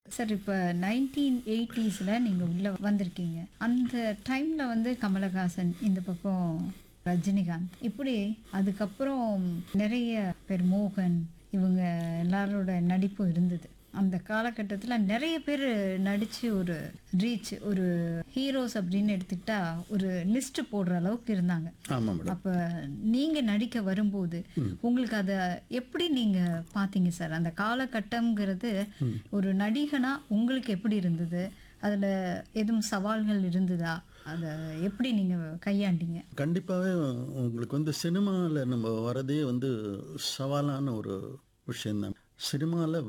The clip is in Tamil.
சார் இப்போ நைன்டீன் எயிட்டிஸில் நீங்கள் உள்ளே வந்திருக்கீங்க அந்த டைமில் வந்து கமலஹாசன் இந்த பக்கம் ரஜினிகாந்த் இப்படி அதுக்கப்புறம் நிறைய பேர் மோகன் இவங்க எல்லாரோட நடிப்பும் இருந்தது அந்த காலகட்டத்தில் நிறைய பேர் நடித்து ஒரு ரீச் ஒரு ஹீரோஸ் அப்படின்னு எடுத்துக்கிட்டா ஒரு லிஸ்ட் போடுற அளவுக்கு இருந்தாங்க ஆமாம் மேடம் அப்ப நீங்க நடிக்க வரும்போது உங்களுக்கு அத எப்படி நீங்க பாத்தீங்க சார் அந்த காலகட்டம்ங்கிறது ஒரு நடிகனா உங்களுக்கு எப்படி இருந்தது அதுல எதுவும் சவால்கள் இருந்ததா அத எப்படி நீங்க கையாண்டீங்க கண்டிப்பாகவே உங்களுக்கு வந்து சினிமாவில் நம்ம வரதே வந்து சவாலான ஒரு விஷயம்தான் சினிமாவில்